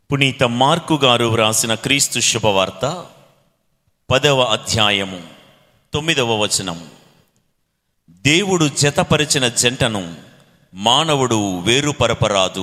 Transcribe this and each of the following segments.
పునీత మార్కు గారు వ్రాసిన క్రీస్తు శుభవార్త పదవ అధ్యాయము తొమ్మిదవ వచనం దేవుడు జతపరిచిన జంటను మానవుడు వేరుపరపరాదు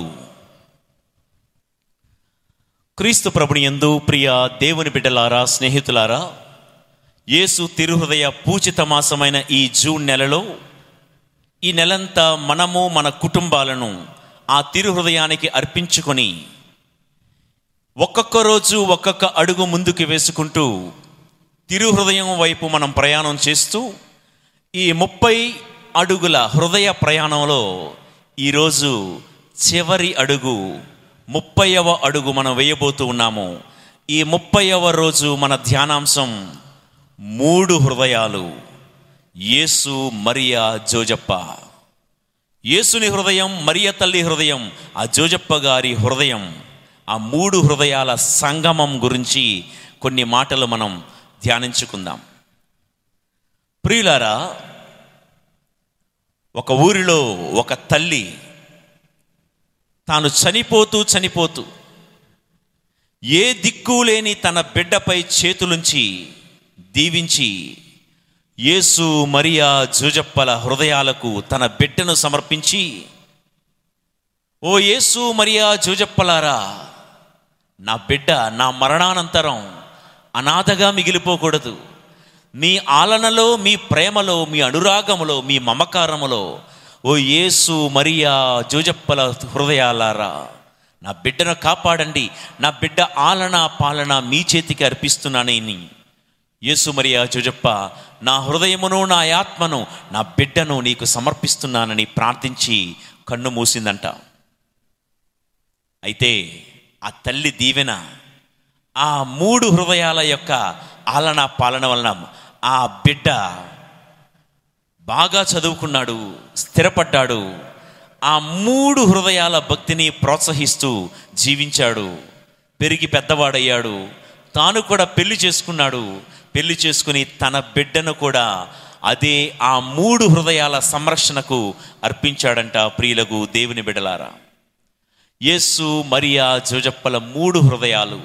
క్రీస్తు ప్రభుని యందు ప్రియ దేవుని బిడ్డలారా స్నేహితులారా యేసు తిరుహృదయ పూజిత మాసమైన ఈ జూన్ నెలలో ఈ నెలంతా మనము మన కుటుంబాలను ఆ తిరుహృదయానికి అర్పించుకొని ఒక్కొక్క రోజు ఒక్కొక్క అడుగు ముందుకు వేసుకుంటూ తిరుహృదయం వైపు మనం ప్రయాణం చేస్తూ ఈ ముప్పై అడుగుల హృదయ ప్రయాణంలో ఈరోజు చివరి అడుగు ముప్పైవ అడుగు మనం వేయబోతూ ఉన్నాము ఈ ముప్పైవ రోజు మన ధ్యానాంశం మూడు హృదయాలు యేసు మరియా జోజప్ప యేసుని హృదయం మరియ తల్లి హృదయం ఆ జోజప్ప గారి హృదయం ఆ మూడు హృదయాల సంగమం గురించి కొన్ని మాటలు మనం ధ్యానించుకుందాం ప్రియులారా ఒక ఊరిలో ఒక తల్లి తాను చనిపోతూ చనిపోతూ ఏ దిక్కు లేని తన బిడ్డపై చేతులుంచి దీవించి యేసు మరియా జూజప్పల హృదయాలకు తన బిడ్డను సమర్పించి ఓ యేసు మరియా జూజప్పలారా నా బిడ్డ నా మరణానంతరం అనాథగా మిగిలిపోకూడదు మీ ఆలనలో మీ ప్రేమలో మీ అనురాగములో మీ మమకారములో ఓ యేసు మరియా జోజప్పల హృదయాలారా నా బిడ్డను కాపాడండి నా బిడ్డ ఆలన పాలన మీ చేతికి అర్పిస్తున్నానని యేసు మరియా జోజప్ప నా హృదయమును నా ఆత్మను నా బిడ్డను నీకు సమర్పిస్తున్నానని ప్రార్థించి కన్ను మూసిందంట అయితే ఆ తల్లి దీవెన ఆ మూడు హృదయాల యొక్క ఆలన పాలన వలన ఆ బిడ్డ బాగా చదువుకున్నాడు స్థిరపడ్డాడు ఆ మూడు హృదయాల భక్తిని ప్రోత్సహిస్తూ జీవించాడు పెరిగి పెద్దవాడయ్యాడు తాను కూడా పెళ్లి చేసుకున్నాడు పెళ్లి చేసుకుని తన బిడ్డను కూడా అదే ఆ మూడు హృదయాల సంరక్షణకు అర్పించాడంట ప్రియులకు దేవుని బిడలారా యేసు మరియా జోజప్పల మూడు హృదయాలు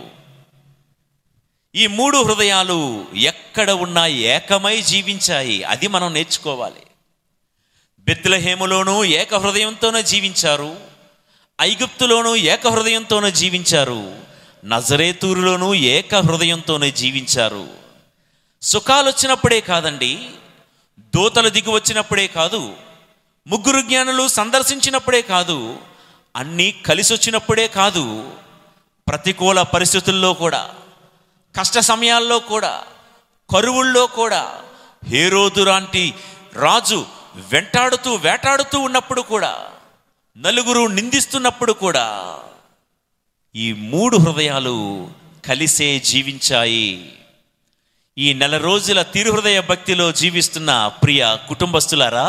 ఈ మూడు హృదయాలు ఎక్కడ ఉన్నా ఏకమై జీవించాయి అది మనం నేర్చుకోవాలి బెత్లహేములోనూ ఏక హృదయంతోనే జీవించారు ఐగుప్తులోనూ ఏక హృదయంతోనే జీవించారు నజరేతూరులోనూ ఏక హృదయంతోనే జీవించారు సుఖాలు వచ్చినప్పుడే కాదండి దూతలు దిగి వచ్చినప్పుడే కాదు ముగ్గురు జ్ఞానులు సందర్శించినప్పుడే కాదు అన్నీ కలిసి వచ్చినప్పుడే కాదు ప్రతికూల పరిస్థితుల్లో కూడా కష్ట సమయాల్లో కూడా కరువుల్లో కూడా హేరోదు లాంటి రాజు వెంటాడుతూ వేటాడుతూ ఉన్నప్పుడు కూడా నలుగురు నిందిస్తున్నప్పుడు కూడా ఈ మూడు హృదయాలు కలిసే జీవించాయి ఈ నెల రోజుల తిరుహృదయ భక్తిలో జీవిస్తున్న ప్రియ కుటుంబస్తులారా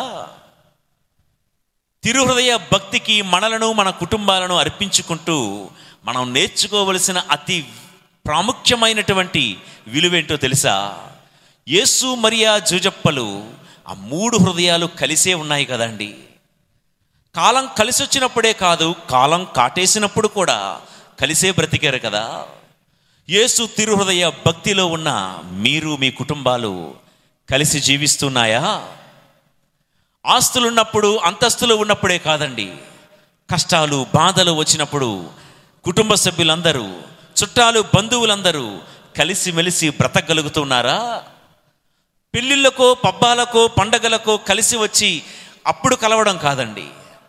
తిరుహృదయ భక్తికి మనలను మన కుటుంబాలను అర్పించుకుంటూ మనం నేర్చుకోవలసిన అతి ప్రాముఖ్యమైనటువంటి విలువేంటో తెలుసా యేసు మరియా జూజప్పలు ఆ మూడు హృదయాలు కలిసే ఉన్నాయి కదండి కాలం కలిసి వచ్చినప్పుడే కాదు కాలం కాటేసినప్పుడు కూడా కలిసే బ్రతికారు కదా యేసు తిరుహృదయ భక్తిలో ఉన్న మీరు మీ కుటుంబాలు కలిసి జీవిస్తున్నాయా ఆస్తులున్నప్పుడు అంతస్తులు ఉన్నప్పుడే కాదండి కష్టాలు బాధలు వచ్చినప్పుడు కుటుంబ సభ్యులందరూ చుట్టాలు బంధువులందరూ కలిసిమెలిసి బ్రతకగలుగుతున్నారా పెళ్ళిళ్ళకో పబ్బాలకో పండగలకో కలిసి వచ్చి అప్పుడు కలవడం కాదండి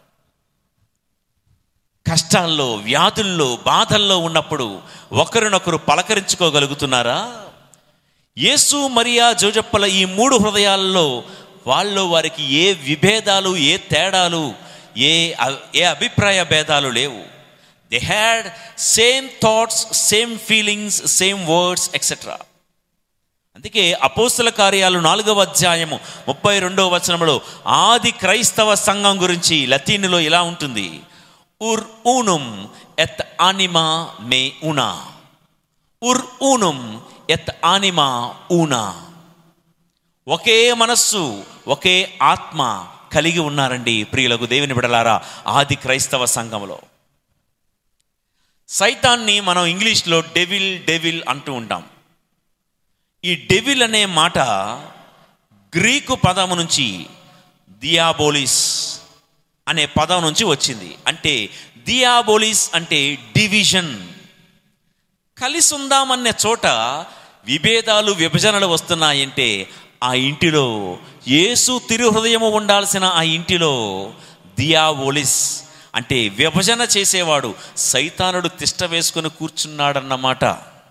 కష్టాల్లో వ్యాధుల్లో బాధల్లో ఉన్నప్పుడు ఒకరినొకరు పలకరించుకోగలుగుతున్నారా యేసు మరియా జోజప్పల ఈ మూడు హృదయాల్లో వాళ్ళు వారికి ఏ విభేదాలు ఏ తేడాలు ఏ ఏ అభిప్రాయ భేదాలు లేవు they had same thoughts same feelings same words etcetera అందుకే అపోస్తుల కార్యాలు నాలుగవ అధ్యాయము ముప్పై రెండవ వచనంలో ఆది క్రైస్తవ సంఘం గురించి లతీనులో ఇలా ఉంటుంది ఉర్ ఊనుం ఎత్ ఆనిమా మే ఉనా ఉర్ ఊనుం ఎత్ ఆనిమా ఊనా ఒకే మనస్సు ఒకే ఆత్మ కలిగి ఉన్నారండి ప్రియులకు దేవుని బిడలారా ఆది క్రైస్తవ సంఘంలో సైతాన్ని మనం ఇంగ్లీష్లో డెవిల్ డెవిల్ అంటూ ఉంటాం ఈ డెవిల్ అనే మాట గ్రీకు పదము నుంచి దియాబోలిస్ అనే పదం నుంచి వచ్చింది అంటే దియాబోలిస్ అంటే డివిజన్ కలిసి ఉందామనే చోట విభేదాలు విభజనలు వస్తున్నాయంటే ఆ ఇంటిలో యేసు తిరుహృదయము ఉండాల్సిన ఆ ఇంటిలో దియాబోలిస్ అంటే విభజన చేసేవాడు సైతానుడు తిష్ట వేసుకొని కూర్చున్నాడన్నమాట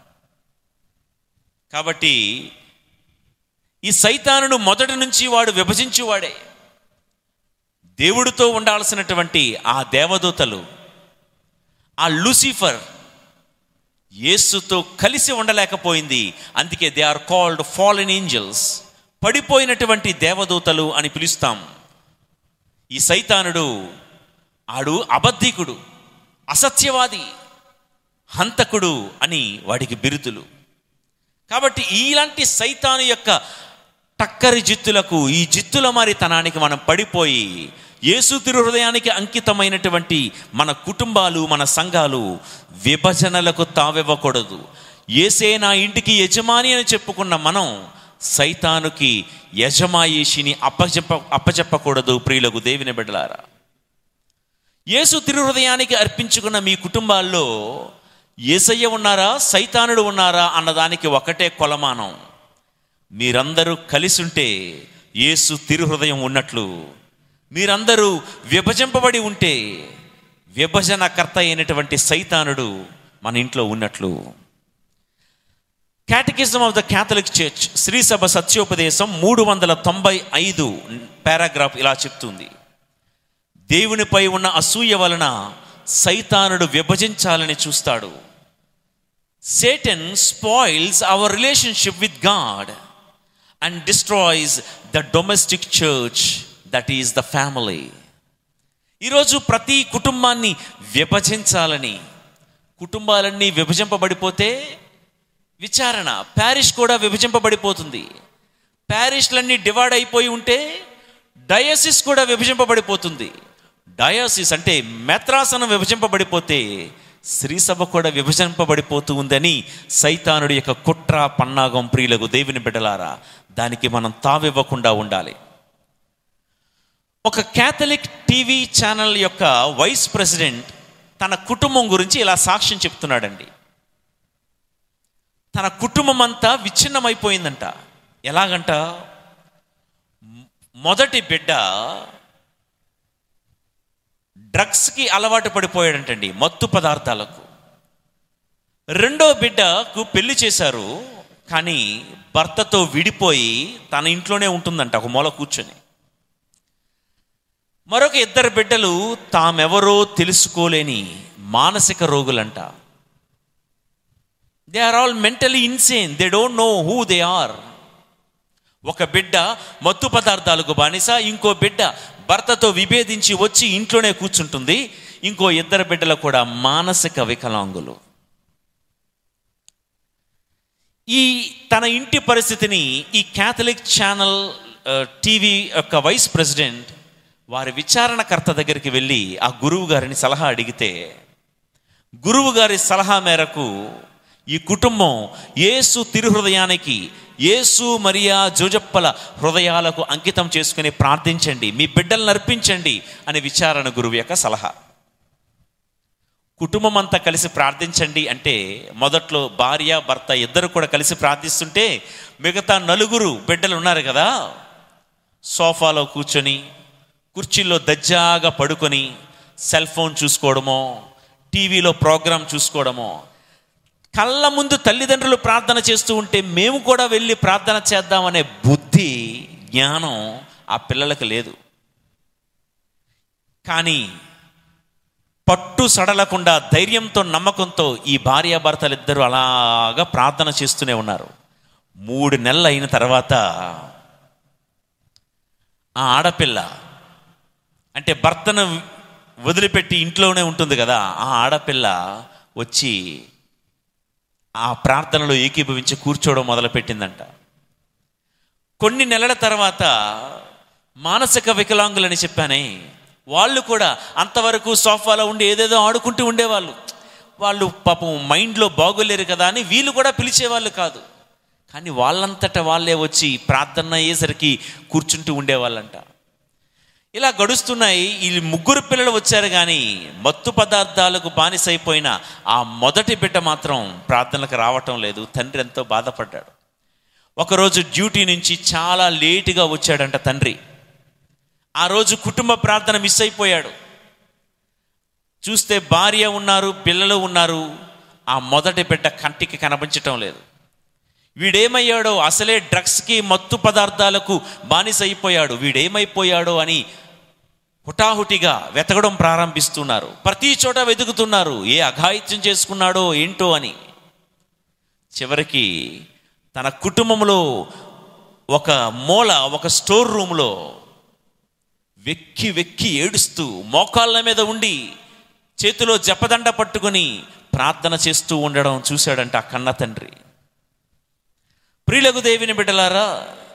కాబట్టి ఈ సైతానుడు మొదటి నుంచి వాడు విభజించువాడే దేవుడితో ఉండాల్సినటువంటి ఆ దేవదూతలు ఆ లూసిఫర్ యేసుతో కలిసి ఉండలేకపోయింది అందుకే they are called fallen angels పడిపోయినటువంటి దేవదూతలు అని పిలుస్తాం ఈ సైతానుడు ఆడు అబద్ధికుడు అసత్యవాది హంతకుడు అని వాడికి బిరుదులు కాబట్టి ఇలాంటి సైతాను యొక్క టక్కరి జిత్తులకు ఈ జిత్తుల మారితనానికి మనం పడిపోయి యేసు తిరు హృదయానికి అంకితమైనటువంటి మన కుటుంబాలు మన సంఘాలు విభజనలకు తావివ్వకూడదు ఏసే నా ఇంటికి యజమాని అని చెప్పుకున్న మనం సైతానుకి యజమాయేషిని అప్పచెప్ప అప్పచెప్పకూడదు ప్రియులకు దేవిని బిడ్డలారా యేసు తిరు హృదయానికి అర్పించుకున్న మీ కుటుంబాల్లో ఏసయ్య ఉన్నారా సైతానుడు ఉన్నారా అన్నదానికి ఒకటే కొలమానం మీరందరూ కలిసి ఉంటే యేసు తిరుహృదయం ఉన్నట్లు మీరందరూ విభజింపబడి ఉంటే విభజనకర్త అయినటువంటి సైతానుడు మన ఇంట్లో ఉన్నట్లు catechism of the Catholic Church శ్రీసభ సత్యోపదేశం మూడు వందల తొంభై ఐదు పారాగ్రాఫ్ ఇలా చెప్తుంది దేవునిపై ఉన్న అసూయ వలన సైతానుడు విభజించాలని చూస్తాడు Satan spoils our relationship with God and destroys the domestic church that is the family ఈరోజు ప్రతి కుటుంబాన్ని విభజించాలని కుటుంబాలన్నీ విభజింపబడిపోతే విచారణ ప్యారిష్ కూడా విభజింపబడిపోతుంది ప్యారిష్లన్నీ డివైడ్ అయిపోయి ఉంటే డయాసిస్ కూడా విభజింపబడిపోతుంది డయాసిస్ అంటే మెత్రాసనం విభజింపబడిపోతే శ్రీసభ కూడా విభజింపబడిపోతూ ఉందని సైతానుడి యొక్క కుట్ర పన్నాగం ప్రియులకు దేవుని బిడ్డలారా దానికి మనం తావివ్వకుండా ఉండాలి ఒక క్యాథలిక్ టీవీ ఛానల్ యొక్క వైస్ ప్రెసిడెంట్ తన కుటుంబం గురించి ఇలా సాక్ష్యం చెప్తున్నాడండి తన కుటుంబం అంతా విచ్ఛిన్నమైపోయిందంట ఎలాగంట మొదటి బిడ్డ డ్రగ్స్కి అలవాటు పడిపోయాడంటండి మత్తు పదార్థాలకు రెండో బిడ్డకు పెళ్లి చేశారు కానీ భర్తతో విడిపోయి తన ఇంట్లోనే ఉంటుందంట ఒక మూల కూర్చొని మరొక ఇద్దరు బిడ్డలు తామెవరో తెలుసుకోలేని మానసిక రోగులంట they are all mentally insane they don't know who they are ఒక బిడ్డ మత్తు పదార్థాలకు బానిస ఇంకో బిడ్డ భర్తతో విభేదించి వచ్చి ఇంట్లోనే కూర్చుంటుంది ఇంకో ఇద్దరు బిడ్డలు కూడా మానసిక వికలాంగులు ఈ తన ఇంటి పరిస్థితిని ఈ క్యాథలిక్ ఛానల్ ఆ, టీవీ యొక్క వైస్ ప్రెసిడెంట్ వారి విచారణకర్త దగ్గరికి వెళ్ళి ఆ గురువు గారిని సలహా అడిగితే గురువు గారి సలహా మేరకు ఈ కుటుంబం యేసు తిరుహృదయానికి యేసు మరియా జోజప్పల హృదయాలకు అంకితం చేసుకుని ప్రార్థించండి మీ బిడ్డలను అర్పించండి అని విచారణ గురువు యొక్క సలహా కుటుంబం అంతా కలిసి ప్రార్థించండి అంటే మొదట్లో భార్య భర్త ఇద్దరు కూడా కలిసి ప్రార్థిస్తుంటే మిగతా నలుగురు బిడ్డలు ఉన్నారు కదా సోఫాలో కూర్చొని కుర్చీల్లో దజ్జాగా పడుకొని సెల్ ఫోన్ చూసుకోవడమో టీవీలో ప్రోగ్రాం చూసుకోవడమో కళ్ళ ముందు తల్లిదండ్రులు ప్రార్థన చేస్తూ ఉంటే మేము కూడా వెళ్ళి ప్రార్థన చేద్దామనే బుద్ధి జ్ఞానం ఆ పిల్లలకు లేదు కానీ పట్టు సడలకుండా ధైర్యంతో నమ్మకంతో ఈ భార్యాభర్తలు ఇద్దరు అలాగా ప్రార్థన చేస్తూనే ఉన్నారు మూడు నెలలు అయిన తర్వాత ఆ ఆడపిల్ల అంటే భర్తను వదిలిపెట్టి ఇంట్లోనే ఉంటుంది కదా ఆ ఆడపిల్ల వచ్చి ఆ ప్రార్థనలో ఏకీభవించి కూర్చోవడం మొదలుపెట్టిందంట కొన్ని నెలల తర్వాత మానసిక వికలాంగులని చెప్పానే వాళ్ళు కూడా అంతవరకు సోఫాలో ఉండి ఏదేదో ఆడుకుంటూ ఉండేవాళ్ళు వాళ్ళు పాపం మైండ్లో బాగోలేరు కదా అని వీళ్ళు కూడా పిలిచేవాళ్ళు కాదు కానీ వాళ్ళంతట వాళ్ళే వచ్చి ప్రార్థన అయ్యేసరికి కూర్చుంటూ ఉండేవాళ్ళంట ఇలా గడుస్తున్నాయి ఈ ముగ్గురు పిల్లలు వచ్చారు కానీ మత్తు పదార్థాలకు బానిసైపోయిన ఆ మొదటి బిడ్డ మాత్రం ప్రార్థనలకు రావటం లేదు తండ్రి ఎంతో బాధపడ్డాడు ఒకరోజు డ్యూటీ నుంచి చాలా లేటుగా వచ్చాడంట తండ్రి ఆ రోజు కుటుంబ ప్రార్థన మిస్ అయిపోయాడు చూస్తే భార్య ఉన్నారు పిల్లలు ఉన్నారు ఆ మొదటి బిడ్డ కంటికి కనిపించటం లేదు వీడేమయ్యాడో అసలే డ్రగ్స్కి మత్తు పదార్థాలకు బానిస అయిపోయాడు వీడేమైపోయాడో అని హుటాహుటిగా వెతకడం ప్రారంభిస్తున్నారు ప్రతి చోట వెతుకుతున్నారు ఏ అఘాయిత్యం చేసుకున్నాడో ఏంటో అని చివరికి తన కుటుంబంలో ఒక మూల ఒక స్టోర్ రూమ్లో వెక్కి వెక్కి ఏడుస్తూ మోకాళ్ళ మీద ఉండి చేతిలో జపదండ పట్టుకొని ప్రార్థన చేస్తూ ఉండడం చూశాడంట ఆ కన్న తండ్రి ప్రియులకు దేవిని బిడ్డలారా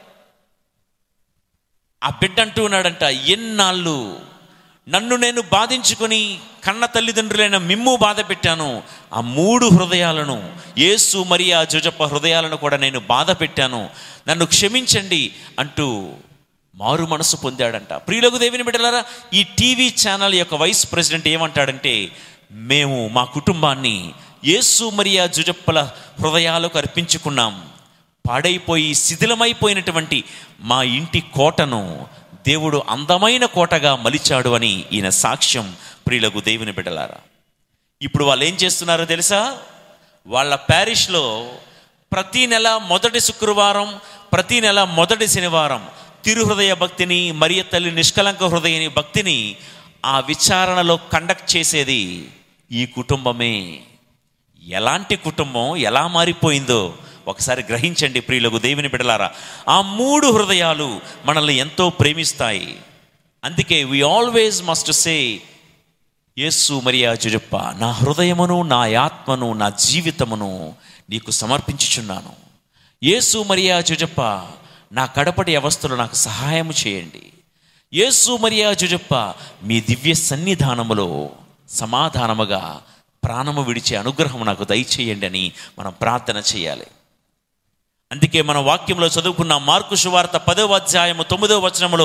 ఆ బిడ్డ అంటూ ఉన్నాడంట ఎన్నాళ్ళు నన్ను నేను బాధించుకొని కన్న తల్లిదండ్రులైన మిమ్ము బాధ పెట్టాను ఆ మూడు హృదయాలను యేసు మరియా జోజప్ప హృదయాలను కూడా నేను బాధ పెట్టాను నన్ను క్షమించండి అంటూ మారు మనసు పొందాడంట ప్రియులకు దేవిని బిడ్డలారా ఈ టీవీ ఛానల్ యొక్క వైస్ ప్రెసిడెంట్ ఏమంటాడంటే మేము మా కుటుంబాన్ని యేసు మరియా జుజప్పల హృదయాలకు అర్పించుకున్నాం పాడైపోయి శిథిలమైపోయినటువంటి మా ఇంటి కోటను దేవుడు అందమైన కోటగా మలిచాడు అని ఈయన సాక్ష్యం ప్రియులకు దేవుని బిడ్డలారా ఇప్పుడు వాళ్ళు ఏం చేస్తున్నారో తెలుసా వాళ్ళ ప్యారిష్లో ప్రతి నెల మొదటి శుక్రవారం ప్రతి నెల మొదటి శనివారం తిరుహృదయ భక్తిని మరియ తల్లి నిష్కలంక హృదయని భక్తిని ఆ విచారణలో కండక్ట్ చేసేది ఈ కుటుంబమే ఎలాంటి కుటుంబం ఎలా మారిపోయిందో ఒకసారి గ్రహించండి ప్రియులకు దేవుని బిడలారా ఆ మూడు హృదయాలు మనల్ని ఎంతో ప్రేమిస్తాయి అందుకే వి ఆల్వేస్ మస్ట్ సే యేసు మరియా జుజప్ప నా హృదయమును నా ఆత్మను నా జీవితమును నీకు సమర్పించుచున్నాను యేసు మరియా జుజప్ప నా కడపటి అవస్థలో నాకు సహాయం చేయండి యేసు మరియా జుజప్ప మీ దివ్య సన్నిధానములో సమాధానముగా ప్రాణము విడిచే అనుగ్రహం నాకు దయచేయండి అని మనం ప్రార్థన చేయాలి అందుకే మన వాక్యంలో చదువుకున్న మార్కు సువార్త పదవ అధ్యాయము తొమ్మిదవ వచనములో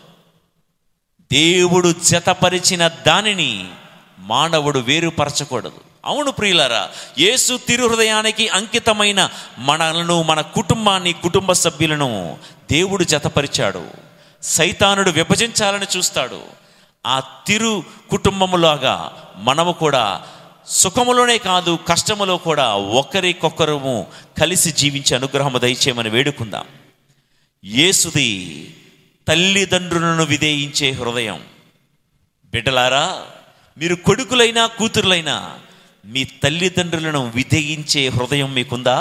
దేవుడు జతపరిచిన దానిని మానవుడు వేరుపరచకూడదు అవును ప్రియులారా యేసు తిరుహృదయానికి అంకితమైన మనలను మన కుటుంబాన్ని కుటుంబ సభ్యులను దేవుడు జతపరిచాడు సైతానుడు విభజించాలని చూస్తాడు ఆ తిరు కుటుంబములాగా మనము కూడా సుఖములోనే కాదు కష్టములో కూడా ఒకరికొకరము కలిసి జీవించే అనుగ్రహము దయచేయమని వేడుకుందాం యేసుది తల్లిదండ్రులను విధేయించే హృదయం బిడ్డలారా మీరు కొడుకులైనా కూతురులైనా మీ తల్లిదండ్రులను విధేయించే హృదయం మీకుందా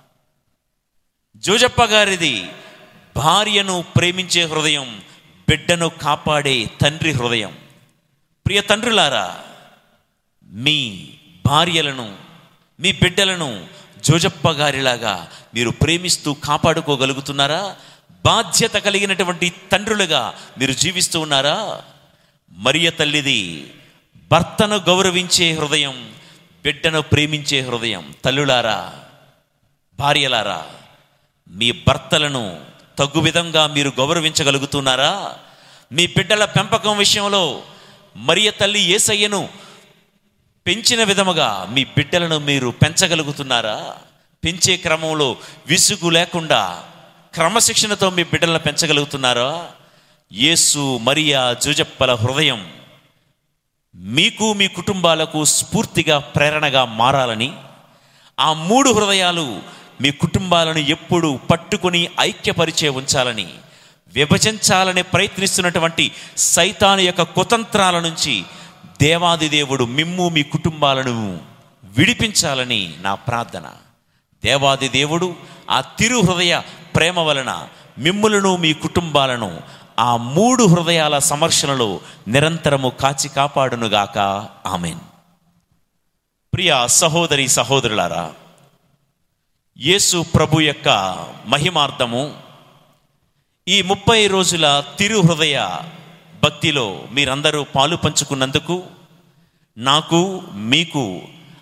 జోజప్ప గారిది భార్యను ప్రేమించే హృదయం బిడ్డను కాపాడే తండ్రి హృదయం ప్రియ తండ్రులారా మీ భార్యలను మీ బిడ్డలను జోజప్ప గారిలాగా మీరు ప్రేమిస్తూ కాపాడుకోగలుగుతున్నారా బాధ్యత కలిగినటువంటి తండ్రులుగా మీరు జీవిస్తూ ఉన్నారా మరియ తల్లిది భర్తను గౌరవించే హృదయం బిడ్డను ప్రేమించే హృదయం తల్లులారా భార్యలారా మీ భర్తలను తగు విధంగా మీరు గౌరవించగలుగుతున్నారా మీ బిడ్డల పెంపకం విషయంలో మరియ తల్లి ఏసయ్యను పెంచిన విధముగా మీ బిడ్డలను మీరు పెంచగలుగుతున్నారా పెంచే క్రమంలో విసుగు లేకుండా క్రమశిక్షణతో మీ బిడ్డలను పెంచగలుగుతున్నారా యేసు మరియా జూజప్పల హృదయం మీకు మీ కుటుంబాలకు స్ఫూర్తిగా ప్రేరణగా మారాలని ఆ మూడు హృదయాలు మీ కుటుంబాలను ఎప్పుడు పట్టుకుని ఐక్యపరిచే ఉంచాలని విభజించాలని ప్రయత్నిస్తున్నటువంటి సైతాను యొక్క కుతంత్రాల నుంచి దేవాది దేవుడు మిమ్ము మీ కుటుంబాలను విడిపించాలని నా ప్రార్థన దేవాది దేవుడు ఆ తిరు హృదయ ప్రేమ వలన మిమ్ములను మీ కుటుంబాలను ఆ మూడు హృదయాల సమర్శనలో నిరంతరము కాచి కాపాడునుగాక ఆమెన్ ప్రియ సహోదరి సహోదరులారా యేసు ప్రభు యొక్క మహిమార్థము ఈ ముప్పై రోజుల తిరు హృదయ భక్తిలో మీరందరూ పాలు పంచుకున్నందుకు నాకు మీకు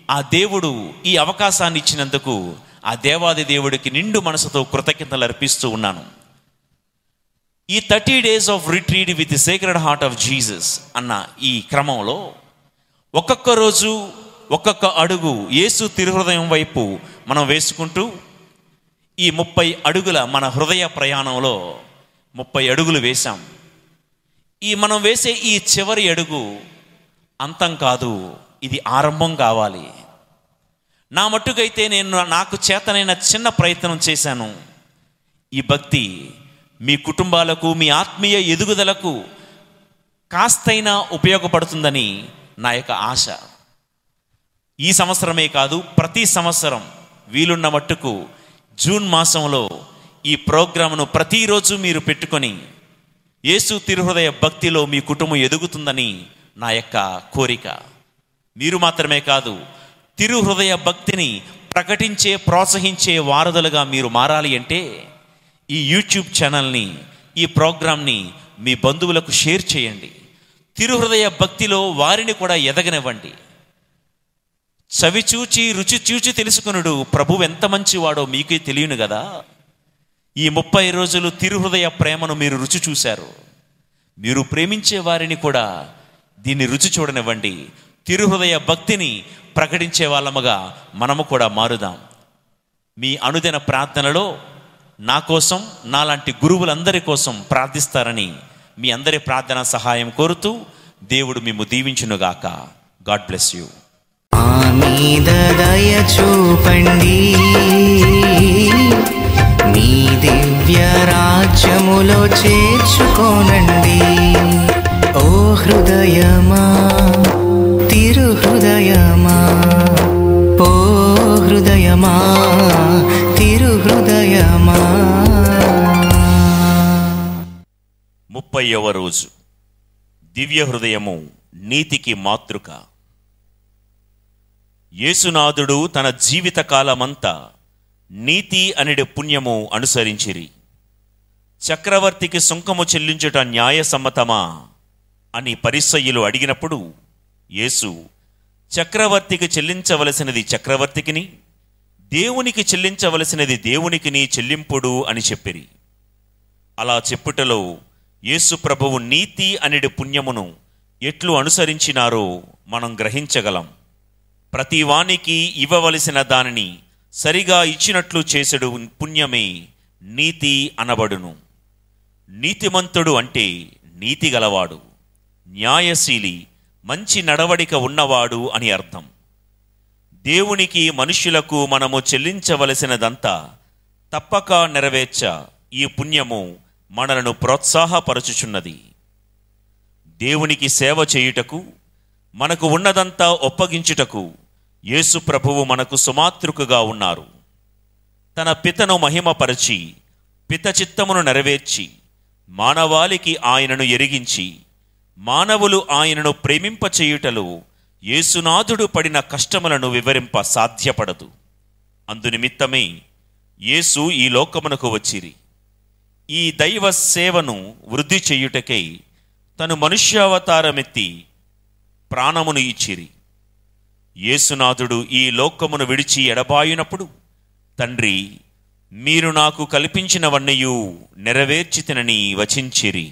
ఆ దేవుడు ఈ అవకాశాన్ని ఇచ్చినందుకు ఆ దేవాది దేవుడికి నిండు మనసుతో కృతజ్ఞతలు అర్పిస్తూ ఉన్నాను ఈ thirty days of retreat with the Sacred Heart of Jesus అన్న ఈ క్రమంలో ఒక్కొక్క రోజు ఒక్కొక్క అడుగు యేసు తిరుహృదయం వైపు మనం వేసుకుంటూ ఈ ముప్పై అడుగుల మన హృదయ ప్రయాణంలో ముప్పై అడుగులు వేశాం ఈ మనం వేసే ఈ చివరి అడుగు అంతం కాదు ఇది ఆరంభం కావాలి నా మట్టుకైతే నేను నాకు చేతనైన చిన్న ప్రయత్నం చేశాను ఈ భక్తి మీ కుటుంబాలకు మీ ఆత్మీయ ఎదుగుదలకు కాస్తైనా ఉపయోగపడుతుందని నా యొక్క ఆశ ఈ సంవత్సరమే కాదు ప్రతి సంవత్సరం వీలున్న మట్టుకు జూన్ మాసంలో ఈ ప్రోగ్రామ్ను ప్రతిరోజు మీరు పెట్టుకొని యేసు తిరుహృదయ భక్తిలో మీ కుటుంబం ఎదుగుతుందని నా యొక్క కోరిక మీరు మాత్రమే కాదు తిరుహృదయ భక్తిని ప్రకటించే ప్రోత్సహించే వారధులుగా మీరు మారాలి అంటే ఈ యూట్యూబ్ ఛానల్ని ఈ ప్రోగ్రామ్ని మీ బంధువులకు షేర్ చేయండి తిరుహృదయ భక్తిలో వారిని కూడా ఎదగనివ్వండి చవి చూచి రుచి చూచి తెలుసుకునుడు ప్రభు ఎంత మంచివాడో మీకే తెలియను కదా ఈ ముప్పై రోజులు తిరుహృదయ ప్రేమను మీరు రుచి చూశారు మీరు ప్రేమించే వారిని కూడా దీన్ని రుచి చూడనివ్వండి తిరుహృదయ భక్తిని ప్రకటించే వాళ్ళముగా మనము కూడా మారుదాం మీ అనుదిన ప్రార్థనలో నా కోసం నాలాంటి గురువులందరి కోసం ప్రార్థిస్తారని మీ అందరి ప్రార్థన సహాయం కోరుతూ దేవుడు మేము దీవించునుగాక గాడ్ బ్లెస్ యూ మా మీద దయ చూపండి మీ దివ్య రాజ్యములో చేర్చుకోనండి ఓ హృదయమా తిరు హృదయమా ఓ హృదయమా తిరు హృదయమా ముప్పైవ రోజు దివ్య హృదయము నీతికి మాతృక యేసునాథుడు తన జీవిత కాలమంతా నీతి అనడి పుణ్యము అనుసరించిరి చక్రవర్తికి సుంకము చెల్లించుట న్యాయసమ్మతమా అని పరిసయ్యులు అడిగినప్పుడు యేసు చక్రవర్తికి చెల్లించవలసినది చక్రవర్తికిని దేవునికి చెల్లించవలసినది దేవునికిని చెల్లింపుడు అని చెప్పిరి అలా చెప్పుటలో యేసు ప్రభువు నీతి అనడి పుణ్యమును ఎట్లు అనుసరించినారో మనం గ్రహించగలం ప్రతి వానికి ఇవ్వవలసిన దానిని సరిగా ఇచ్చినట్లు చేసడు పుణ్యమే నీతి అనబడును నీతిమంతుడు అంటే నీతి గలవాడు న్యాయశీలి మంచి నడవడిక ఉన్నవాడు అని అర్థం దేవునికి మనుష్యులకు మనము చెల్లించవలసినదంతా తప్పక నెరవేర్చ ఈ పుణ్యము మనలను ప్రోత్సాహపరచుచున్నది దేవునికి సేవ చేయుటకు మనకు ఉన్నదంతా ఒప్పగించుటకు యేసు ప్రభువు మనకు సుమాతృకగా ఉన్నారు తన పితను మహిమపరచి పిత చిత్తమును నెరవేర్చి మానవాళికి ఆయనను ఎరిగించి మానవులు ఆయనను ప్రేమింపచేయుటలో యేసునాథుడు పడిన కష్టములను వివరింప సాధ్యపడదు అందునిమిత్తమే యేసు ఈ లోకమునకు వచ్చిరి ఈ దైవ సేవను వృద్ధి చేయుటకై తను మనుష్యావతారమెత్తి ప్రాణమును ఇచ్చిరి యేసునాథుడు ఈ లోకమును విడిచి ఎడబాయినప్పుడు తండ్రి మీరు నాకు కల్పించినవన్నయూ నెరవేర్చితినని వచించిరి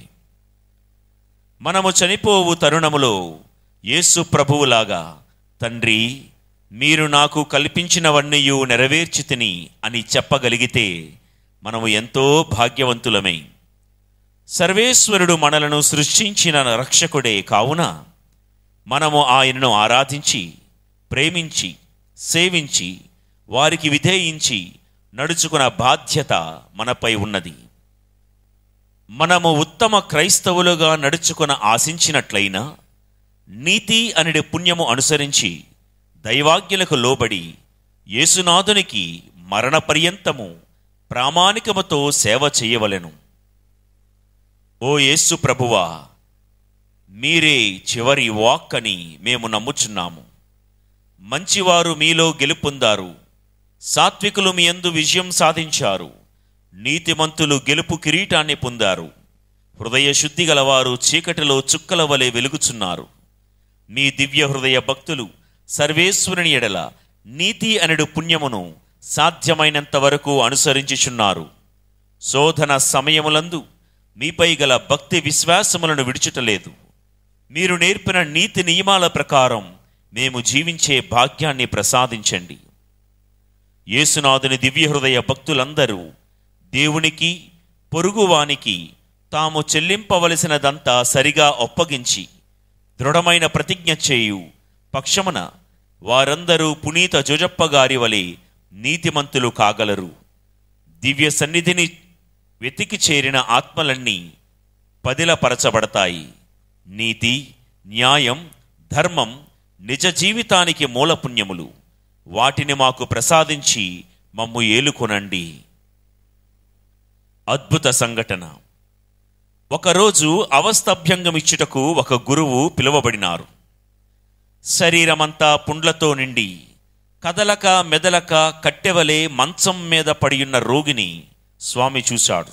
మనము చనిపోవు తరుణములో యేసు ప్రభువులాగా తండ్రి మీరు నాకు కల్పించినవన్నయూ నెరవేర్చితిని అని చెప్పగలిగితే మనము ఎంతో భాగ్యవంతులమై సర్వేశ్వరుడు మనలను సృష్టించిన రక్షకుడే కావున మనము ఆయనను ఆరాధించి ప్రేమించి సేవించి వారికి విధేయించి నడుచుకున్న బాధ్యత మనపై ఉన్నది మనము ఉత్తమ క్రైస్తవులుగా నడుచుకున ఆశించినట్లయినా నీతి అనడి పుణ్యము అనుసరించి దైవాజ్ఞలకు లోబడి యేసునాథునికి మరణ పర్యంతము ప్రామాణికముతో సేవ చేయవలెను ఓ యేసు ప్రభువా మీరే చివరి వాక్ అని మేము నమ్ముచున్నాము మంచివారు మీలో గెలుపొందారు సాత్వికులు మీ యందు విజయం సాధించారు నీతిమంతులు గెలుపు కిరీటాన్ని పొందారు హృదయ శుద్ధి గలవారు చీకటిలో చుక్కల వలె వెలుగుచున్నారు మీ దివ్య హృదయ భక్తులు సర్వేశ్వరుని ఎడల నీతి అనడు పుణ్యమును సాధ్యమైనంత వరకు అనుసరించుచున్నారు శోధన సమయములందు మీపై గల భక్తి విశ్వాసములను విడుచుటలేదు మీరు నేర్పిన నీతి నియమాల ప్రకారం మేము జీవించే భాగ్యాన్ని ప్రసాదించండి యేసునాథుని దివ్య హృదయ భక్తులందరూ దేవునికి పొరుగువానికి తాము చెల్లింపవలసినదంతా సరిగా ఒప్పగించి దృఢమైన ప్రతిజ్ఞ చేయు పక్షమున వారందరూ పునీత జోజప్ప గారి వలె నీతిమంతులు కాగలరు దివ్య సన్నిధిని వెతికి చేరిన ఆత్మలన్నీ పదిలపరచబడతాయి నీతి న్యాయం ధర్మం నిజ జీవితానికి మూలపుణ్యములు వాటిని మాకు ప్రసాదించి మమ్ము ఏలుకొనండి అద్భుత సంఘటన ఒకరోజు అవస్తభ్యంగమిచ్చుటకు ఒక గురువు పిలువబడినారు శరీరమంతా పుండ్లతో నిండి కదలక మెదలక కట్టెవలే మంచం మీద పడియున్న రోగిని స్వామి చూశాడు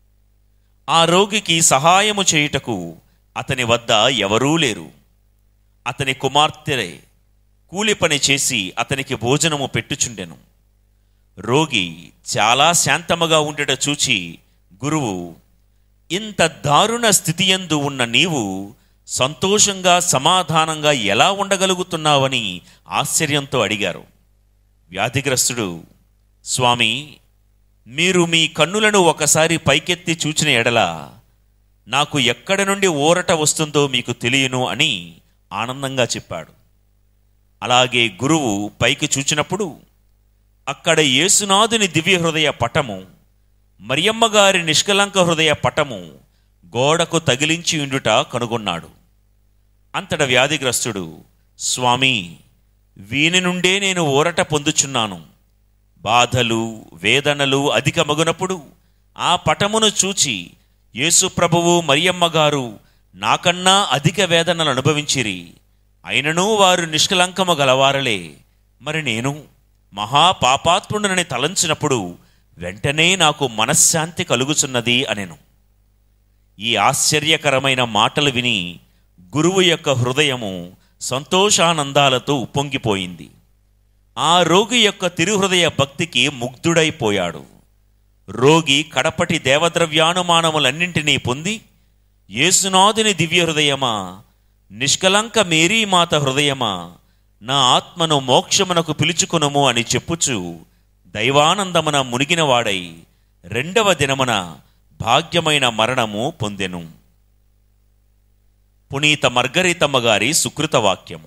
ఆ రోగికి సహాయము చేయుటకు అతని వద్ద ఎవరూ లేరు అతని కుమార్తె కూలి పని చేసి అతనికి భోజనము పెట్టుచుండెను రోగి చాలా శాంతముగా ఉండట చూచి గురువు ఇంత దారుణ స్థితియందు ఉన్న నీవు సంతోషంగా సమాధానంగా ఎలా ఉండగలుగుతున్నావని ఆశ్చర్యంతో అడిగారు వ్యాధిగ్రస్తుడు స్వామి మీరు మీ కన్నులను ఒకసారి పైకెత్తి చూచిన ఎడల నాకు ఎక్కడి నుండి ఊరట వస్తుందో మీకు తెలియను అని ఆనందంగా చెప్పాడు అలాగే గురువు పైకి చూచినప్పుడు అక్కడ యేసునాథుని దివ్య హృదయ పటము మరియమ్మ గారి నిష్కలంక హృదయ పటము గోడకు తగిలించి ఉండుట కనుగొన్నాడు అంతట వ్యాధిగ్రస్తుడు స్వామి వీని నుండే నేను ఊరట పొందుచున్నాను బాధలు వేదనలు అధికమగునప్పుడు ఆ పటమును చూచి యేసు ప్రభువు మరియమ్మ గారు నాకన్నా అధిక వేదనలు అనుభవించిరి అయినను వారు నిష్కలంకము గలవారలే మరి నేను మహాపాపాత్ముడనని తలంచినప్పుడు వెంటనే నాకు మనశ్శాంతి కలుగుచున్నది అనెను ఈ ఆశ్చర్యకరమైన మాటలు విని గురువు యొక్క హృదయము సంతోషానందాలతో ఉప్పొంగిపోయింది ఆ రోగి యొక్క తిరుహృదయ భక్తికి ముగ్ధుడైపోయాడు రోగి కడపటి దేవద్రవ్యానుమానములన్నింటినీ పొంది యేసునాథుని దివ్య హృదయమా నిష్కలంక మేరీమాత హృదయమా నా ఆత్మను మోక్షమునకు పిలుచుకొనుము అని చెప్పుచు దైవానందమున మునిగినవాడై రెండవ దినమున భాగ్యమైన మరణము పొందెను పునీత మర్గరితమ్మ గారి సుకృత వాక్యము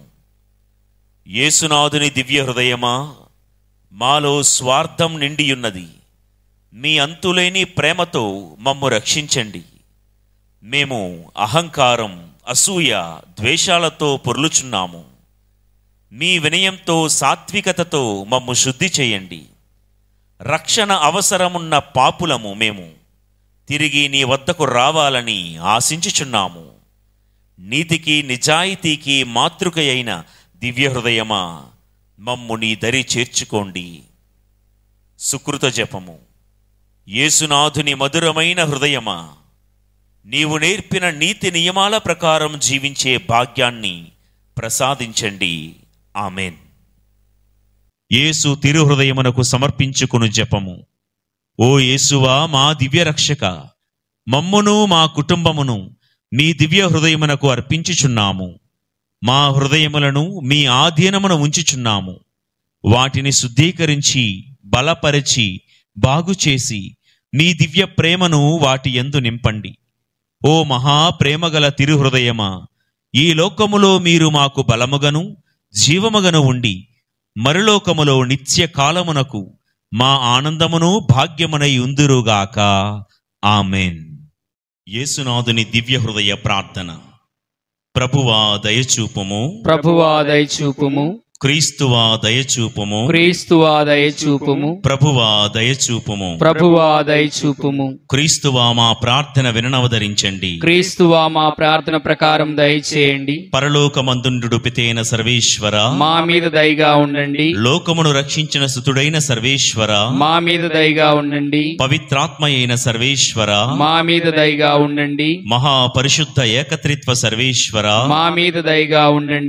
యేసునాథుని దివ్య హృదయమా మాలో స్వార్థం నిండియున్నది మీ అంతులేని ప్రేమతో మమ్ము రక్షించండి మేము అహంకారం అసూయ ద్వేషాలతో పొర్లుచున్నాము మీ వినయంతో సాత్వికతతో మమ్ము శుద్ధి చేయండి రక్షణ అవసరమున్న పాపులము మేము తిరిగి నీ వద్దకు రావాలని ఆశించుచున్నాము నీతికి నిజాయితీకి మాతృక అయిన దివ్య హృదయమా మమ్ము నీ దరి చేర్చుకోండి సుకృత జపము యేసునాథుని మధురమైన హృదయమా నీవు నేర్పిన నీతి నియమాల ప్రకారం జీవించే భాగ్యాన్ని ప్రసాదించండి ఆమెన్ యేసు తిరుహృదయమునకు సమర్పించుకును జపము ఓ యేసువా మా దివ్య రక్షక మమ్మును మా కుటుంబమును మీ దివ్య హృదయమునకు అర్పించుచున్నాము మా హృదయములను మీ ఆధీనమున ఉంచుచున్నాము వాటిని శుద్ధీకరించి బలపరిచి బాగుచేసి మీ దివ్య ప్రేమను వాటి యందు నింపండి ఓ మహా ప్రేమగల తిరుహృదయమా ఈ లోకములో మీరు మాకు బలముగను జీవముగను ఉండి మరులోకములో నిత్య కాలమునకు మా ఆనందమును భాగ్యమునై ఉందురుగాక ఆమెన్ యేసునాథుని దివ్య హృదయ ప్రార్థన ప్రభువా దయచూపుము ప్రభువా దయచూపుము క్రీస్తువా దయచూపుము క్రీస్తువా దయచూపుము ప్రభువా దయచూపుము ప్రభువా దయచూపుము క్రీస్తువా మా ప్రార్థన వినవదరించండి క్రీస్తువా మా ప్రార్థన ప్రకారం దయచేయండి పరలోకమందుండు పితైన సర్వేశ్వర మా మీద దయగా ఉండండి లోకమును రక్షించిన సుతుడైన సర్వేశ్వర మా మీద దయగా ఉండండి పవిత్రాత్మ అయిన సర్వేశ్వర మా మీద దయగా ఉండండి మహాపరిశుద్ధ ఏకత్రిత్వ సర్వేశ్వర మా మీద దయగా ఉండండి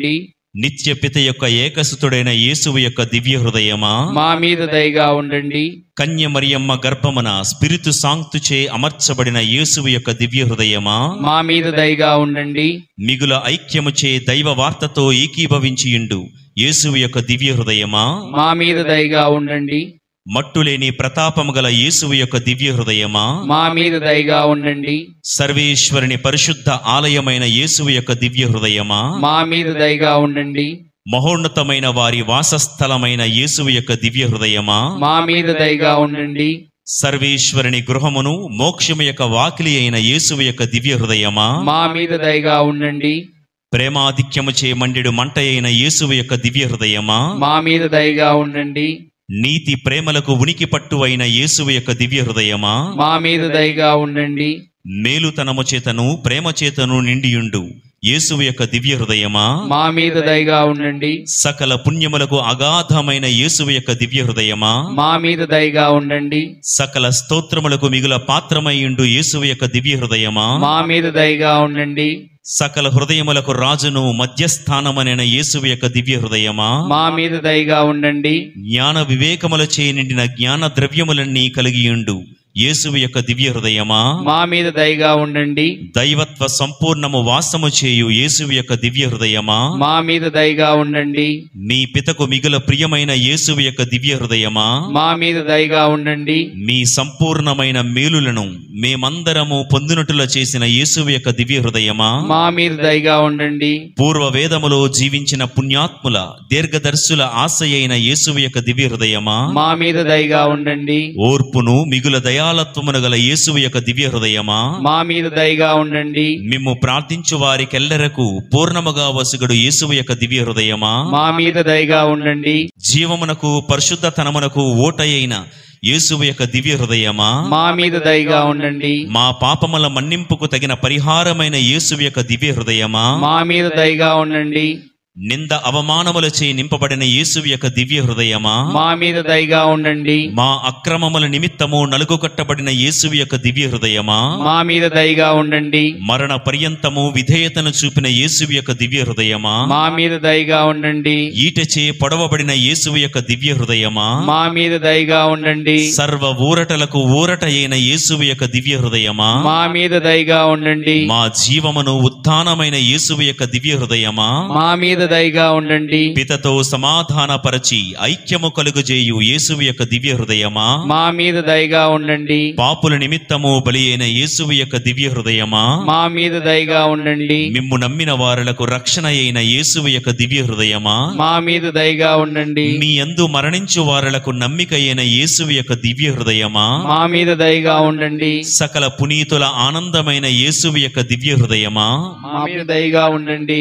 నిత్య పిత యొక్క ఏకసుతుడైన యేసువు యొక్క దివ్య హృదయమా మా మీద దయగా ఉండండి కన్య మరియమ్మ గర్భమున స్పిరితు సాంక్తుచే అమర్చబడిన యేసువు యొక్క దివ్య హృదయమా మా మీద దయగా ఉండండి మిగుల ఐక్యముచే దైవ వార్తతో ఏకీభవించియుండు యేసువు యొక్క దివ్య హృదయమా మా మీద దయగా ఉండండి మట్టులేని ప్రతాపము గల యేసువు యొక్క దివ్య హృదయమా మా మీద దయగా ఉండండి సర్వేశ్వరుని పరిశుద్ధ ఆలయమైన యేసువు యొక్క దివ్య హృదయమా మా మీద దయగా ఉండండి మహోన్నతమైన వారి వాసస్థలమైన యేసువు యొక్క దివ్య హృదయమా మా మీద దయగా ఉండండి సర్వేశ్వరుని గృహమును మోక్షము యొక్క వాకిలి అయిన యేసువు యొక్క దివ్య హృదయమా మా మీద దయగా ఉండండి ప్రేమాధిక్యము చే మండెడు మంట అయిన యేసువు యొక్క దివ్య హృదయమా మా మీద దయగా ఉండండి నీతి ప్రేమలకు ఉనికి పట్టు అయిన యేసువు యొక్క దివ్య హృదయమా మా మీద దయగా ఉండండి మేలుతనము చేతను ప్రేమ చేతను నిండియుండు యేసువు యొక్క దివ్య హృదయమా మా మీద దయగా ఉండండి సకల పుణ్యములకు అగాధమైన యేసువు యొక్క దివ్య హృదయమా మా మీద దయగా ఉండండి సకల స్తోత్రములకు మిగుల పాత్రమయ్యుండు యేసువు యొక్క దివ్య హృదయమా మా మీద దయగా ఉండండి సకల హృదయములకు రాజును మధ్యస్థానమనైన యేసువు యొక్క దివ్య హృదయమా మా మీద దయగా ఉండండి జ్ఞాన వివేకములచే నిండిన జ్ఞాన ద్రవ్యములన్నీ కలిగియుండు యేసువు యొక్క దివ్య హృదయమా మా మీద దయగా ఉండండి దైవత్వ సంపూర్ణము వాసము చేయు యేసువు యొక్క దివ్య హృదయమా మా మీద దయగా ఉండండి మీ పితకు మిగుల ప్రియమైన యేసువు యొక్క దివ్య హృదయమా మా మీద దయగా ఉండండి మీ సంపూర్ణమైన మేలులను మేమందరము పొందినట్టుల చేసిన యేసువు యొక్క దివ్య హృదయమా మా మీద దయగా ఉండండి పూర్వ వేదములో జీవించిన పుణ్యాత్ముల దీర్ఘదర్శుల ఆశయైన యేసువు యొక్క దివ్య హృదయమా మా మీద దయగా ఉండండి ఓర్పును మిగుల దయాలత్వమును గల యేసువు యొక్క దివ్య హృదయమా మా మీద దయగా ఉండండి మిమ్ము ప్రార్థించు వారికెల్లరకు పూర్ణముగా వసుగడు యేసువు యొక్క దివ్య హృదయమా మా మీద దయగా ఉండండి జీవమునకు పరిశుద్ధతనమునకు ఓటయైన యేసువు యొక్క దివ్య హృదయమా మా మీద దయగా ఉండండి మా పాపముల మన్నింపుకు తగిన పరిహారమైన యేసువు యొక్క దివ్య హృదయమా మా మీద దయగా ఉండండి నింద అవమానములచే నింపబడిన యేసువు యొక్క దివ్య హృదయమా మా మీద దయగా ఉండండి మా అక్రమముల నిమిత్తము నలుగు కట్టబడిన యేసువు యొక్క దివ్య హృదయమా మా మీద దయగా ఉండండి మరణ పర్యంతము విధేయతను చూపిన యేసువు యొక్క దివ్య హృదయమా మా మీద దయగా ఉండండి ఈటచే పొడవబడిన యేసువు యొక్క దివ్య హృదయమా మా మీద దయగా ఉండండి సర్వ ఊరటలకు ఊరట అయిన యేసువు యొక్క దివ్య హృదయమా మా మీద దయగా ఉండండి మా జీవమును ఉత్థానమైన యేసువు యొక్క దివ్య హృదయమా మా మీద దయగా ఉండండి పితతో సమాధానపరచి ఐక్యము కలుగుజేయు యేసువు యొక్క దివ్య హృదయమా మా మీద దయగా ఉండండి పాపుల నిమిత్తము బలి అయిన యేసువు యొక్క దివ్య హృదయమా మా మీద దయగా ఉండండి మిమ్ము నమ్మిన వారలకు రక్షణ అయిన యేసువు యొక్క దివ్య హృదయమా మా మీద దయగా ఉండండి మీ యందు మరణించు వారలకు నమ్మిక అయిన యేసువు యొక్క దివ్య హృదయమా మా మీద దయగా ఉండండి సకల పునీతుల ఆనందమైన యేసువు యొక్క దివ్య హృదయమా మా మీద దయగా ఉండండి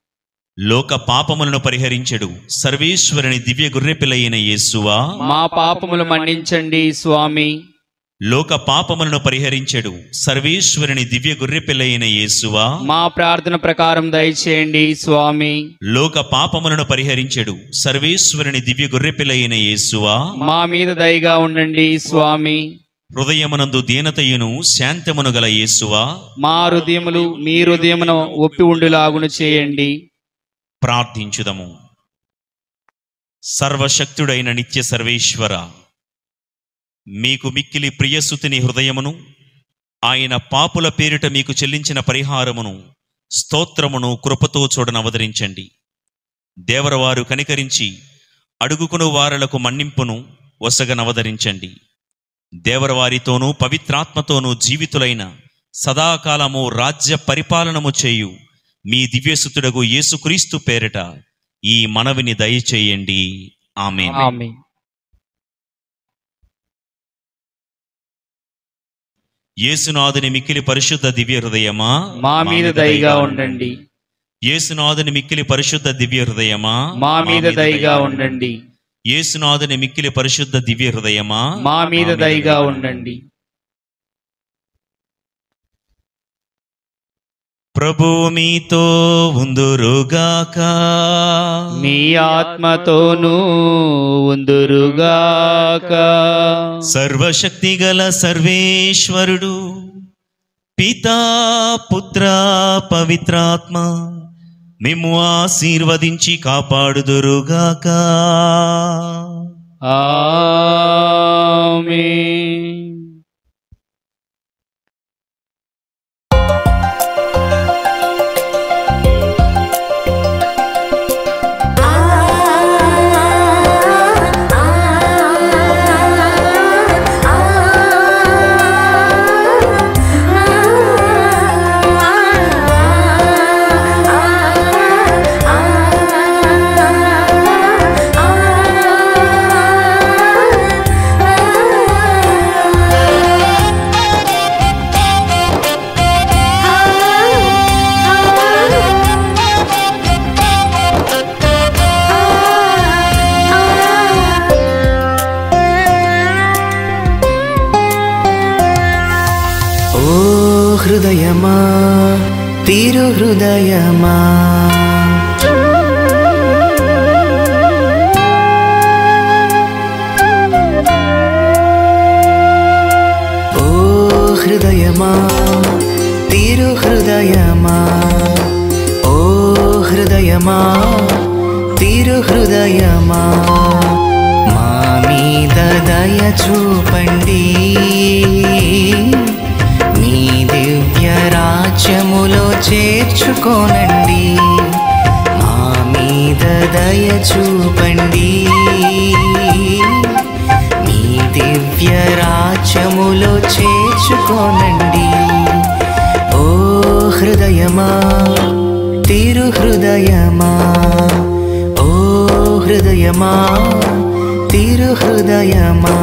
లోక పాపములను పరిహరించెడు సర్వేశ్వరుని దివ్య గొర్రెపిల్ల అయిన యేసువా మా పాపములు మన్నించండి స్వామి లోక పాపములను పరిహరించెడు సర్వేశ్వరుని దివ్య గొర్రెపిల్ల అయిన యేసువా మా ప్రార్థన ప్రకారం దయచేయండి స్వామి లోక పాపములను పరిహరించెడు సర్వేశ్వరుని దివ్య గొర్రెపిల్ల అయిన యేసువా మా మీద దయగా ఉండండి స్వామి హృదయమునందు దీనతయును శాంతమును గల యేసువా మా హృదయములు మీ హృదయమును ఒప్పి ఉండులాగును చేయండి ప్రార్థించుదము సర్వశక్తుడైన నిత్య సర్వేశ్వర మీకు మిక్కిలి ప్రియసుతిని హృదయమును ఆయన పాపుల పేరిట మీకు చెల్లించిన పరిహారమును స్తోత్రమును కృపతో చూడనవదరించండి దేవరవారు కనికరించి అడుగుకును వారలకు మన్నింపును ఒసగనవదరించండి దేవరవారితోనూ పవిత్రాత్మతోనూ జీవితులైన సదాకాలము రాజ్య పరిపాలనము చేయు మీ దివ్యసుతుడగు యేసుక్రీస్తు పేరిట ఈ మనవిని దయచేయండి ఆమె ఆమె యేసునాథుని మిక్కిలి పరిశుద్ధ దివ్య హృదయమా మా మీద దయగా ఉండండి యేసునాథుని మిక్కిలి పరిశుద్ధ దివ్య హృదయమా మా మీద దయగా ఉండండి యేసునాథుని మిక్కిలి పరిశుద్ధ దివ్య హృదయమా మా మీద దయగా ఉండండి ప్రభు మీతో ఉందురుగాక మీ ఆత్మతోనూ ఉందురుగాక సర్వశక్తి గల సర్వేశ్వరుడు పితా పుత్ర పవిత్రాత్మ మేము ఆశీర్వదించి కాపాడుదురుగాక ఆమేన్ ఓ హృదయమా తిరు హృదయమా ఓ హృదయమా తిరు హృదయమా ఓ హృదయమా తిరు హృదయమా మా మీద దయ చూపండి మీ దివ్య రాజ్యములో చేర్చుకోనండి మా మీద దయ చూపండి మీ దివ్య రాజ్యములో చేర్చుకోనండి ఓ హృదయమా తిరు హృదయమా ఓ హృదయమా తిరు హృదయమా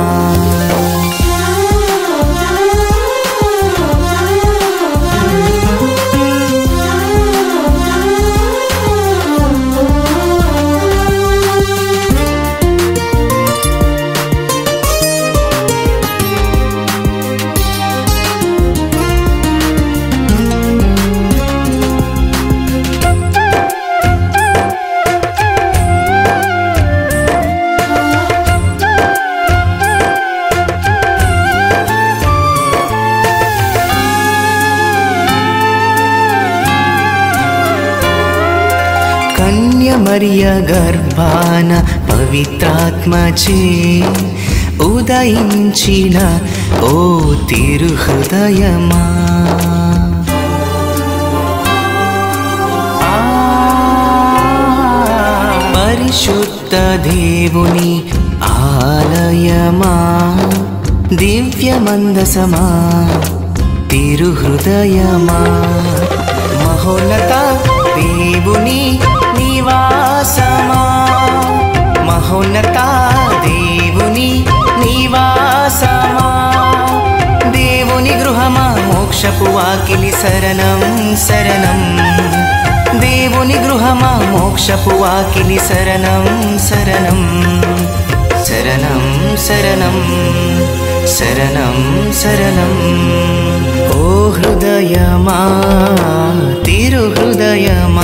కన్యమరియ గర్భాన పవిత్రాత్మచే ఉదయించిన ఓ తిరు హృదయమా పరిశుద్ధ దేవుని ఆలయమా దివ్యమందసమా తిరుహృదయమా మహోన్నత దేవుని నివాసమా మహోన్నత దేవుని నివాసమా దేవుని గృహమా మోక్షపు వాకిలి శరణం శరణం దేవుని గృహమా మోక్షపు వాకిలి శరణం శరణం శరణం శరణం శరణం శరణం ఓ హృదయమా తిరు హృదయమా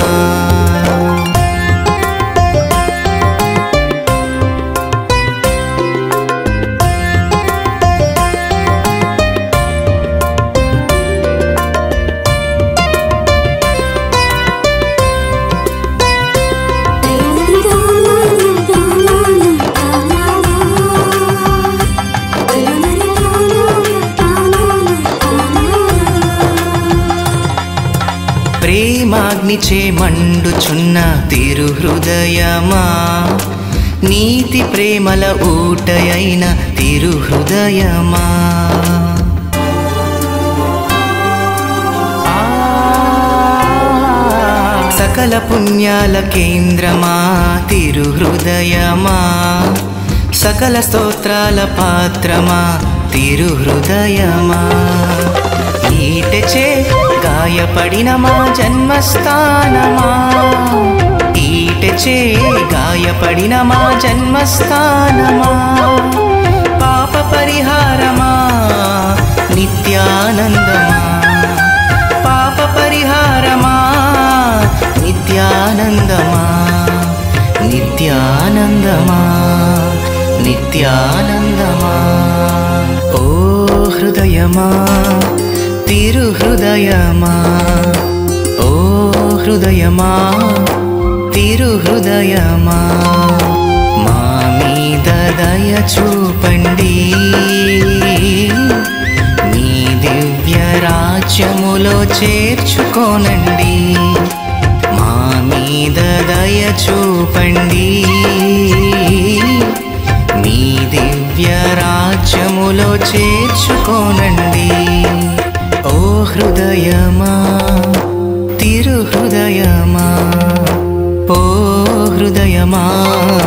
ప్రేమాగ్నిచే మండుచున్న తిరు హృదయమా నీతి ప్రేమల ఊటయైన తిరు హృదయమా సకల పుణ్యాల కేంద్రమా తిరు హృదయమా సకల స్తోత్రాల పాత్రమా తిరు హృదయమా ఈటచే గాయపడిన మా జన్మస్థానమా ఈటచే గాయపడిన మా జన్మస్థానమా పాప పరిహారమా నిత్యానందమా పాప పరిహారమా నిత్యానందమా నిత్యానందమా నిత్యానందమా ఓ హృదయమా తిరు హృదయమా ఓ హృదయమా తిరు హృదయమా మా మీద దయ చూపండి మీ దివ్య రాజ్యములో చేర్చుకోనండి మా మీద దయ చూపండి మీ దివ్య రాజ్యములో చేర్చుకోనండి ఓ హృదయమా తిరు హృదయమా ఓ హృదయమా